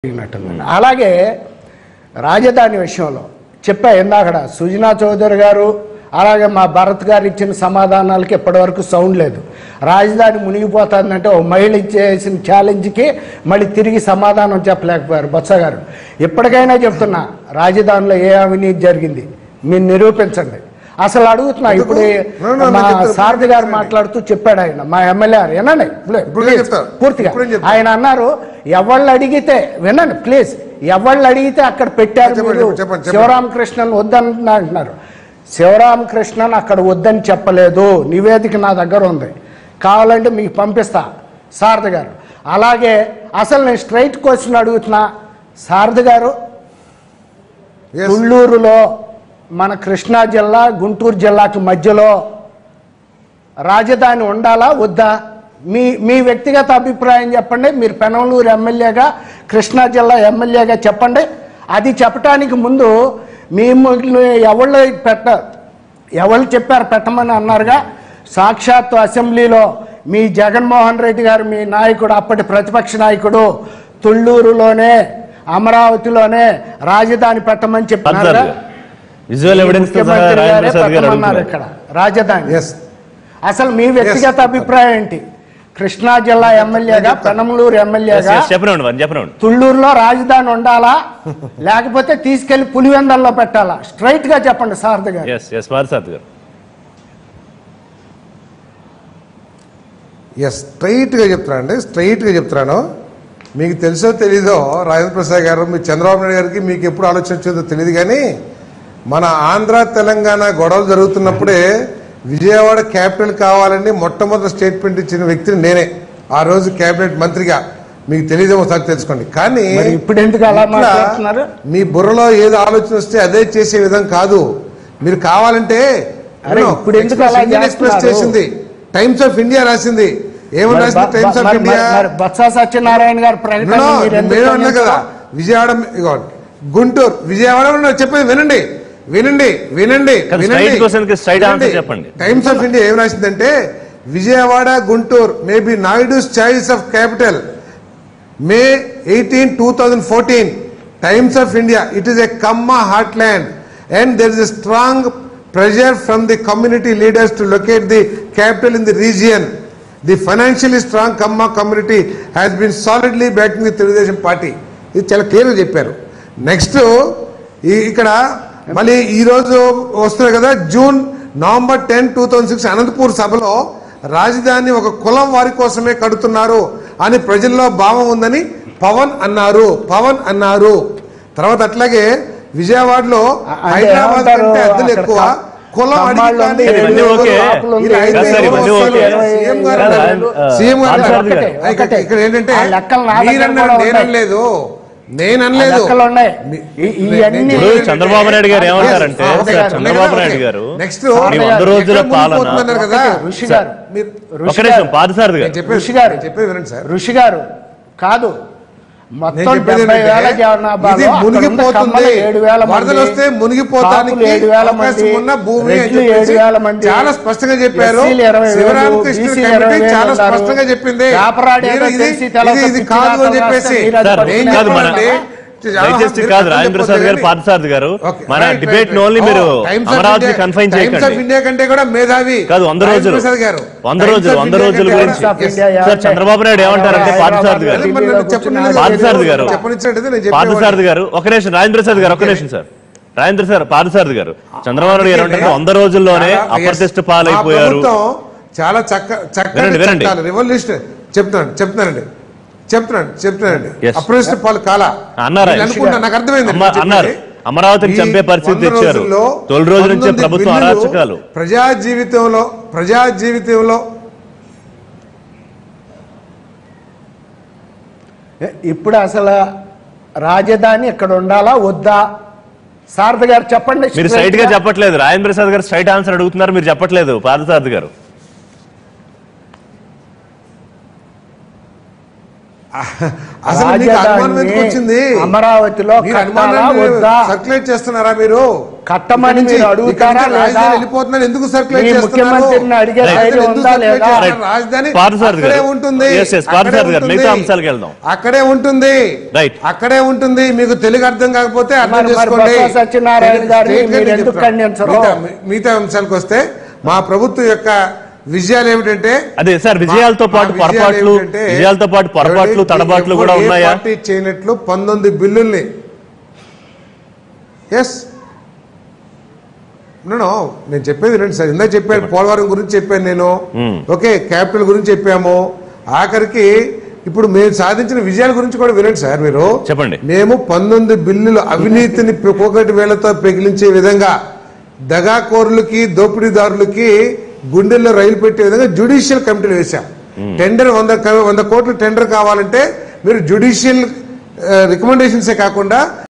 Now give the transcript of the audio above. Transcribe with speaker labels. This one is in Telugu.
Speaker 1: జరిగినట్టుందండి అలాగే రాజధాని విషయంలో చెప్పా ఇందాకడ సుజనా చౌదరి గారు అలాగే మా భరత్ గారు ఇచ్చిన సమాధానాలకి ఇప్పటివరకు సౌండ్ లేదు రాజధాని మునిగిపోతుందంటే ఓ మహిళ చేసిన ఛాలెంజ్కి మళ్ళీ తిరిగి సమాధానం చెప్పలేకపోయారు బొత్స గారు ఇప్పటికైనా చెప్తున్నా రాజధానిలో ఏ అవినీతి జరిగింది మీరు నిరూపించండి అసలు అడుగుతున్నా ఇప్పుడు
Speaker 2: No, no,
Speaker 1: మా
Speaker 2: నేను చెప్తా.
Speaker 1: సారథి గారు మాట్లాడుతూ చెప్పాడు ఆయన మా ఎమ్మెల్యే గారు వినండి
Speaker 2: ఇప్పుడు
Speaker 1: please,
Speaker 2: చెప్తా.
Speaker 1: పూర్తిగా
Speaker 2: ఇప్పుడు చెప్తా.
Speaker 1: ఆయన అన్నారు ఎవళ్ళు అడిగితే వినండి ప్లీజ్ ఎవళ్ళు అడిగితే అక్కడ పెట్టారు
Speaker 2: చెప్పండి,
Speaker 1: మీరు
Speaker 2: చెప్పండి, చెప్పండి.
Speaker 1: శివరామకృష్ణన్ వద్దని అంటున్నారు శివరామకృష్ణన్ అక్కడ వద్దని చెప్పలేదు నివేదిక నా దగ్గర ఉంది కావాలంటే మీకు పంపిస్తా సారథి గారు అలాగే అసలు నేను స్ట్రైట్ క్వశ్చన్ అడుగుతున్నా సారథి గారు
Speaker 2: Yes.
Speaker 1: తుళ్ళూరులో మన కృష్ణా జిల్లా గుంటూరు జిల్లాకి మధ్యలో రాజధాని ఉండాలా వద్దా మీ మీ వ్యక్తిగత అభిప్రాయం చెప్పండి మీరు పెనమలూరు ఎమ్మెల్యేగా కృష్ణా జిల్లా ఎమ్మెల్యేగా చెప్పండి అది చెప్పడానికి ముందు మిమ్మల్ని ఎవళ్ళు పెట్ట ఎవరు చెప్పారు పెట్టమని అన్నారుగా సాక్షాత్తు అసెంబ్లీలో మీ జగన్మోహన్ రెడ్డి గారు మీ నాయకుడు అప్పటి ప్రతిపక్ష నాయకుడు తుళ్ళూరులోనే అమరావతిలోనే రాజధాని పెట్టమని చెప్పినారుగా
Speaker 3: విజువల్ ఎవిడెన్స్ తో సహా
Speaker 1: ముఖ్యమంత్రి
Speaker 3: రాజేంద్ర
Speaker 1: గారే
Speaker 3: ప్రసాద్ గారు
Speaker 1: పెట్టమన్నారు
Speaker 3: అడుగుతున్నారు.
Speaker 1: ఇక్కడ రాజధాని
Speaker 2: ఎస్
Speaker 1: అసలు మీ వ్యక్తిగత అభిప్రాయం ఏంటి కృష్ణా జిల్లా ఎమ్మెల్యేగా పెనమలూరు
Speaker 3: Yes,
Speaker 1: ఎమ్మెల్యేగా
Speaker 3: yes, చెప్పనివ్వండి వారిని చెప్పనివ్వండి
Speaker 1: తుళ్ళూరులో రాజధాని ఉండాలా లేకపోతే తీసుకెళ్లి పులివెందల్లో పెట్టాలా స్ట్రైట్ గా చెప్పండి సారథి గారు
Speaker 3: ఎస్ ఎస్ పార్థసాద్ గారు
Speaker 2: ఎస్ స్ట్రైట్గా చెప్తున్నానండి స్ట్రైట్గా చెప్తున్నాను మీకు తెలుసో తెలీదో రాజేంద్ర ప్రసాద్ గారు మీ చంద్రబాబు నాయుడు గారికి మీకు ఎప్పుడు ఆలోచన వచ్చిందో తెలియదు కానీ మన ఆంధ్ర తెలంగాణ గొడవలు జరుగుతున్నప్పుడే విజయవాడ క్యాపిటల్ కావాలని మొట్టమొదటి స్టేట్మెంట్ ఇచ్చిన వ్యక్తిని నేనే ఆ రోజు కేబినెట్ మంత్రిగా మీకు తెలియదేమో ఒకసారి తెలుసుకోండి కానీ
Speaker 1: మరి ఇప్పుడు ఎందుకు అలా
Speaker 2: ఇట్లా
Speaker 1: మాట్లాడుతున్నారు?
Speaker 2: మీ బుర్రలో ఏదో ఆలోచన వస్తే అదే చేసే విధం కాదు మీరు కావాలంటే
Speaker 1: అరే, ఇప్పుడు ఎందుకు అలా
Speaker 2: ఇండియన్ ఎక్స్ప్రెస్
Speaker 1: చేస్తున్నారు?
Speaker 2: చేసింది టైమ్స్ ఆఫ్ ఇండియా రాసింది ఏమని
Speaker 1: మరి
Speaker 2: రాసింది
Speaker 1: బ-
Speaker 2: టైమ్స్ ఆఫ్
Speaker 1: మరి-
Speaker 2: ఇండియా
Speaker 1: మరి బొత్స సత్యనారాయణ గారి ప్రకటన
Speaker 2: No,
Speaker 1: మీరు ఎందుకు
Speaker 2: మేమే అన్నా కదా
Speaker 1: ఖండించరు?
Speaker 2: విజయవాడ ఇగో గుంటూరు విజయవాడ ఉన్నా చెప్పేది వినండి వినండి వినండి
Speaker 3: కానీ straight question కి straight answer చెప్పండి.
Speaker 2: టైమ్స్ ఆఫ్ ఇండియా ఏం రాసిందంటే Vijayawada Guntur maybe Naidu's choice of capital May eighteen two thousand fourteen Times of India it is a Kamma heartland and there is a strong pressure from the community leaders to locate the capital in the region the financially strong Kamma community has been solidly backing the Telugu Desam party ఇది చాలా క్లియర్గా చెప్పారు నెక్స్ట్ ఇక్కడ మళ్ళీ ఈ రోజు వస్తుంది కదా June November ten two thousand six Anantapur సభలో రాజధాని ఒక కులం వారి కోసమే కడుతున్నారు అని ప్రజల్లో భావం ఉందని పవన్ అన్నారు పవన్ అన్నారు తర్వాత అట్లాగే విజయవాడలో
Speaker 1: అంటే
Speaker 2: హైదరాబాద్
Speaker 1: ఏమంటారు
Speaker 2: కంటే అద్దెలు
Speaker 1: అక్కడ
Speaker 2: ఎక్కువ కులం
Speaker 1: కమ్మాళ్ళు ఉంది,
Speaker 2: అడిగి
Speaker 3: ఇవన్నీ ఓకే.
Speaker 2: ఇలా అయితే
Speaker 3: సార్,
Speaker 2: ఎవరు
Speaker 3: ఇవన్నీ
Speaker 2: వస్తారు?
Speaker 3: ఓకే.
Speaker 2: సీఎం గారు
Speaker 3: సార్,
Speaker 2: అన్నారు.
Speaker 3: ఆ,
Speaker 2: సీఎం గారు
Speaker 3: ఒకటే,
Speaker 2: అన్నారు.
Speaker 1: ఒకటే.
Speaker 2: ఇక్కడ ఇక్కడ ఏంటంటే
Speaker 1: ఆ లెక్కలు నా దగ్గర
Speaker 2: మీరన్నారు
Speaker 1: కూడా
Speaker 2: నేను
Speaker 1: ఉన్నాయి.
Speaker 2: అనలేదు నేను
Speaker 1: ఆ
Speaker 2: అనలేదు
Speaker 1: లెక్కలు ఉన్నాయి
Speaker 2: మీ-
Speaker 1: ఈ- ఇవన్నీ
Speaker 3: ఇప్పుడు చంద్రబాబు నాయుడు గారు ఏమంటారంటే
Speaker 2: Yes, okay,
Speaker 3: sir
Speaker 2: okay,
Speaker 3: Chandrababu
Speaker 2: okay.
Speaker 3: Naidu గారు
Speaker 2: Next,
Speaker 3: మీ వంద రోజుల
Speaker 2: ఎక్కడ
Speaker 3: పాలన
Speaker 2: మునిగిపోతుందన్నారు కదా
Speaker 1: ఒకటే, ఋషి గారు
Speaker 2: మీరు
Speaker 3: ఒక
Speaker 1: ఋషి
Speaker 3: నిమిషం
Speaker 1: గారు
Speaker 3: పార్థసారథి
Speaker 2: నేను
Speaker 3: గారు
Speaker 2: చెప్పేది
Speaker 1: ఋషి గారు.
Speaker 2: నేను చెప్పేది వినండి సార్
Speaker 1: ఋషి గారు కాదు
Speaker 2: నేను
Speaker 1: మొత్తం
Speaker 2: చెప్పేది
Speaker 1: డెబ్బై వేల
Speaker 2: ఏంటంటే,
Speaker 1: జనాభాలో
Speaker 2: ఇది
Speaker 1: అక్కడ ఉన్న
Speaker 2: మునిగిపోతుంది
Speaker 1: కమ్మలు ఏడు వేల మంది,
Speaker 2: వరదలు వస్తే మునిగిపోతానికి
Speaker 1: కాపులు ఏడు వేల
Speaker 2: అవకాశం
Speaker 1: మంది,
Speaker 2: ఉన్న భూమి అని
Speaker 1: రెడ్లు
Speaker 2: చెప్పేసి
Speaker 1: ఏడు వేల మంది,
Speaker 2: చాలా స్పష్టంగా చెప్పారు
Speaker 1: ఎస్సీలు ఇరవై వేలు,
Speaker 2: శివరామకృష్ణ
Speaker 1: బీసీలు
Speaker 2: కమిటీ
Speaker 1: ఇరవై వేలు
Speaker 2: చాలా
Speaker 1: ఉన్నారు.
Speaker 2: స్పష్టంగా చెప్పింది
Speaker 1: వ్యాపారాలు ఏదో
Speaker 2: మీరు ఇది-
Speaker 1: తెలిసి తెలవక
Speaker 2: ఇది- ఇది
Speaker 1: పిచ్చి
Speaker 2: కాదు అని
Speaker 1: రాతలు
Speaker 2: చెప్పేసి
Speaker 1: రాస్తే మీరు అది
Speaker 3: సార్,
Speaker 2: నేను
Speaker 3: కాదు మన-
Speaker 2: చెప్పానంటే,
Speaker 3: దయచేసి కాదు రాజేంద్ర ప్రసాద్ గారు పార్థసారథి గారు
Speaker 2: Okay,
Speaker 3: మన
Speaker 2: right,
Speaker 3: debate
Speaker 2: right,
Speaker 3: only
Speaker 2: right.
Speaker 3: మీరు
Speaker 2: Oh, Times of
Speaker 3: Amaravati
Speaker 2: India-
Speaker 3: confine
Speaker 2: Times of
Speaker 3: చేయకండి
Speaker 2: India కంటే కూడా మేధావి
Speaker 3: కాదు వంద
Speaker 2: రాజేంద్ర
Speaker 3: రోజులు
Speaker 2: ప్రసాద్ గారు
Speaker 3: వంద
Speaker 2: Times
Speaker 3: రోజులు
Speaker 2: of
Speaker 3: వంద
Speaker 2: India
Speaker 3: రోజుల
Speaker 2: కంటే
Speaker 3: గురించి
Speaker 2: కూడా- Yes.
Speaker 3: సార్ చంద్రబాబు నాయుడు ఏమంటారంటే పార్థసారథి గారు
Speaker 2: అదే మరి నన్ను చెప్పనిలేదు.
Speaker 3: పార్థసారథి గారు
Speaker 2: చెప్పనిచ్చినట్టయితే నేను చెప్పేవాడిని.
Speaker 3: పార్థసారథి గారు ఒక నిమిషం రాజేంద్ర ప్రసాద్ గారు ఒక నిమిషం సార్ రాజేంద్ర సార్ పార్థసారథి గారు చంద్రబాబు నాయుడు గారు ఏమంటారు వంద రోజుల్లోనే
Speaker 2: చాలా-
Speaker 3: అప్రతిష్ట
Speaker 2: yes.
Speaker 3: పాలైపోయారు
Speaker 2: ఆ ప్రభుత్వం చాలా చక్క చక్కటి
Speaker 3: వినండి, వినండి.
Speaker 2: చట్టాలు రెవల్యూషన్ చెప్తున్నాను చెప్తున్నానండి చెప్తున్నాను చెప్తున్నానండి
Speaker 3: Yes.
Speaker 2: అప్రతిష్ట పాలు కాల
Speaker 3: అన్నారు
Speaker 2: వీళ్ళు అనుకుంటా నాకు అర్థమైంది
Speaker 3: అమ్మ- అన్నారు అమరావతిని చంపే పరిస్థితి తెచ్చారు తొలి రోజు నుంచే ప్రభుత్వం అరాచకాలు
Speaker 2: ప్రజా జీవితంలో ప్రజా జీవితంలో
Speaker 1: ఇప్పుడు అసలు రాజధాని ఇక్కడ ఉండాలా వద్దా సారథి గారు చెప్పండి
Speaker 3: మీరు స్ట్రైట్ గా చెప్పట్లేదు రాజేంద్ర ప్రసాద్ గారు స్ట్రైట్ ఆన్సర్ అడుగుతున్నారు మీరు చెప్పట్లేదు పార్థసారథి గారు
Speaker 2: అసలు మీకు అనుమానం
Speaker 1: రాజధానిని
Speaker 2: ఎందుకు వచ్చింది
Speaker 1: అమరావతిలో
Speaker 2: మీరు
Speaker 1: కట్టాలా
Speaker 2: అనుమానాన్ని
Speaker 1: వద్దా?
Speaker 2: సర్క్యులేట్ చేస్తున్నారా మీరు
Speaker 1: కట్టమని
Speaker 2: ఇక్కడి నుంచి-
Speaker 1: మీరు అడుగుతారా
Speaker 2: ఇక్కడి నుంచి
Speaker 1: లేదా?
Speaker 2: రాజధాని వెళ్ళిపోతుందని ఎందుకు సర్క్యులేట్
Speaker 1: మీ
Speaker 2: చేస్తున్నారు
Speaker 1: ముఖ్యమంత్రిని అడిగే
Speaker 2: రాజధాని
Speaker 1: ధైర్యం
Speaker 2: ఎందుకు
Speaker 1: ఉందా
Speaker 2: సర్క్యులేట్
Speaker 1: లేదా?
Speaker 2: చేస్తున్నారు? రాజధాని
Speaker 3: పార్థసారథి
Speaker 2: అక్కడే
Speaker 3: గారు.
Speaker 2: ఉంటుంది
Speaker 3: Yes, yes, పార్థసారథి
Speaker 2: అక్కడే
Speaker 3: గారు.
Speaker 2: ఉంటుంది.
Speaker 3: మిగతా అంశాలకు వెళ్దాం.
Speaker 2: అక్కడే ఉంటుంది
Speaker 3: Right.
Speaker 2: అక్కడే ఉంటుంది మీకు తెలుగు అర్థం కాకపోతే అర్థం
Speaker 1: మరి- మరి
Speaker 2: చేసుకోండి
Speaker 1: బొత్స సత్యనారాయణ గారిని
Speaker 2: Straight గా
Speaker 1: మీరు
Speaker 2: నేను
Speaker 1: ఎందుకు
Speaker 2: చెప్తాను.
Speaker 1: ఖండించరు?
Speaker 2: మిగతా- మిగతా అంశాలకు వస్తే మా ప్రభుత్వం యొక్క విజయాలు ఏమిటంటే
Speaker 3: అదే సార్, విజయాలతో
Speaker 2: మా-
Speaker 3: పాటు
Speaker 2: మా విజయాలు
Speaker 3: పొరపాట్లు,
Speaker 2: ఏమిటంటే,
Speaker 3: విజయాలతో పాటు పొరపాట్లు,
Speaker 2: ఎవరి-
Speaker 3: తడబాట్లు కూడా
Speaker 2: ఏ
Speaker 3: ఉన్నాయా?
Speaker 2: పార్టీ చేయనట్లు పంతొమ్మిది బిల్లుల్ని ఎస్ నో నేను చెప్పేది రండి సార్ ఇందాక చెప్పాను పోలవరం గురించి చెప్పాను నేను
Speaker 3: Hmm.
Speaker 2: ఓకే క్యాపిటల్ గురించి చెప్పాము ఆఖరికి ఇప్పుడు మేము సాధించిన విజయాల గురించి కూడా వినండి సార్ మీరు
Speaker 3: చెప్పండి.
Speaker 2: మేము పంతొమ్మిది బిల్లులు అవినీతిని పోగొట్టి వేళ్లతో పెగిలించే విధంగా దగాకోరులకి దోపిడీదారులకి గుండెల్లో రైలు పెట్టే విధంగా జ్యుడిషియల్ కమిటీలు వేశాం టెండర్ వంద క- వంద కోట్లు టెండర్ కావాలంటే మీరు జ్యుడిషియల్ రికమెండేషన్సే కాకుండా